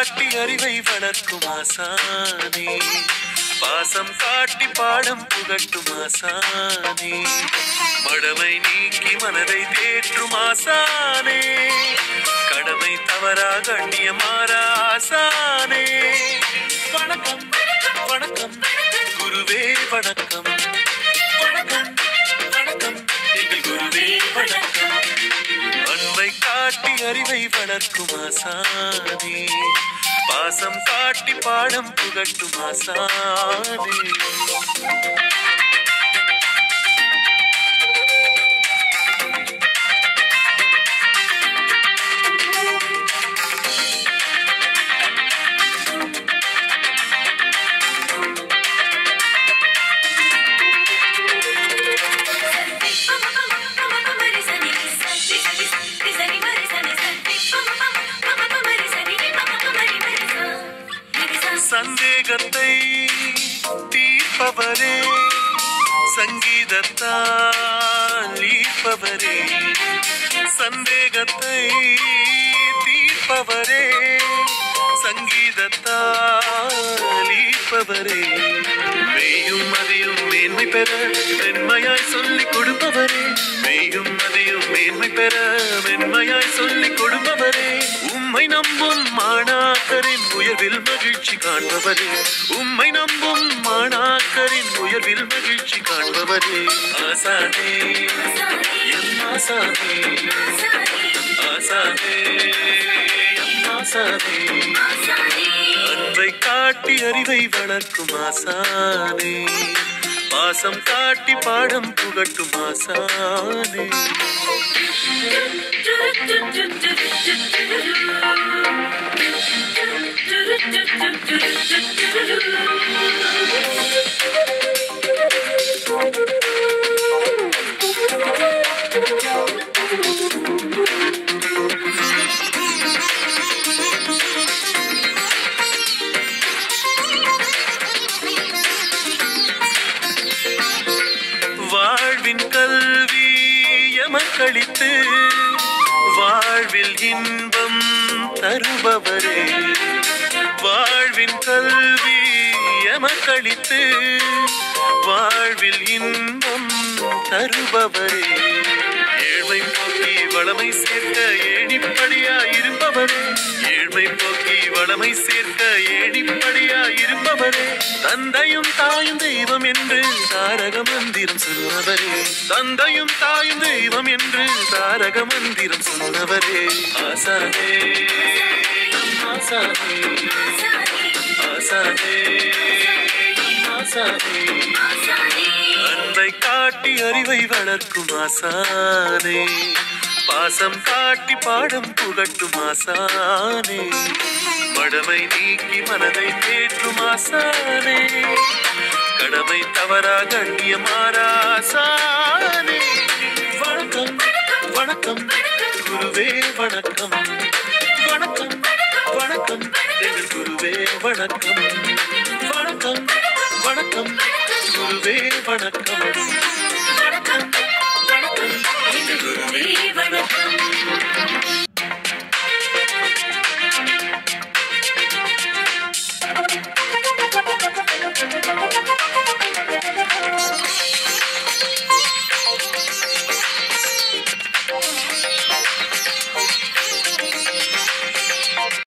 காட்டி அறிவை வளர்க்கும் ஆசானே பாசம் காட்டி பாடம் புகட்டும் ஆசானே மடமை நீக்கி மனதை தேற்றும் ஆசானே கடமை தவறா கண்ணிய மாறா ஆசானே வணக்கம் வணக்கம் குருவே வணக்கம் வணக்கம் வணக்கம் எங்கள் குருவே வணக்கம் அன்பை காட்டி அறிவை வளர்க்கும் ஆசானே பாசம் காட்டி பாடம் புகட்டும் ஆசானே சந்தேகத்தை தீர்ப்பவரே சங்கீதத்தால் ஈர்ப்பவரே சந்தேகத்தை தீர்ப்பவரே சங்கீதத்தால் ஈர்ப்பவரே மெய்யும் மதியும் மேன்மை பெற மென்மையாய் சொல்லிக் கொடுப்பவரே மெய்யும் மதியும் மேன்மை பெற மென்மையாய் சொல்லிக் கொடுப்பவரே உம்மை நம்பும் மாணாக்கரின் உயர்வில் மகிழ்ச்சி காண்பவரே உம்மை நம்பும் மாணாக்கரின் உயர்வில் மகிழ்ச்சி காண்பவரே ஆசானே எம் ஆசானே ஆசானே எம் ஆசானே அன்பை காட்டி அறிவை வளர்க்கும் ஆசானே பாசம் காட்டி பாடம் புகட்டும் ஆசானே வாழ்வின் கல்வி எமக்களித்து வாழ்வில் இன்பம் தருபவரே வாழ்வின் கல்வி எமக்களித்து வாழ்வில் இன்பம் தருபவரே ஏழ்மை போக்கி வளமை சேர்க்க ஏணிப்படியா இருப்பவரே ஏழ்மை போக்கி வளமை சேர்க்க ஏணிப்படியா இருப்பவரே தந்தையும் தாயும் தெய்வம் என்று தாரக மந்திரம் சொன்னவரே தந்தையும் தாயும் தெய்வம் என்று தாரக மந்திரம் சொன்னவரே ஆசானே ஆசானே ஆசானே ஆசானே அன்பை காட்டி அறிவை வளர்க்கும் ஆசானே பாசம் காட்டி பாடம் புகட்டும் ஆசானே மடமை நீக்கி மனதை தேற்றும் ஆசானே கடமை தவறா கண்ணிய மாறாசானே வணக்கம் வணக்கம் குருவே வணக்கம் வணக்கம் வணக்கம் எங்கள் குருவே வணக்கம் வணக்கம் வணக்கம் குருவே வணக்கம்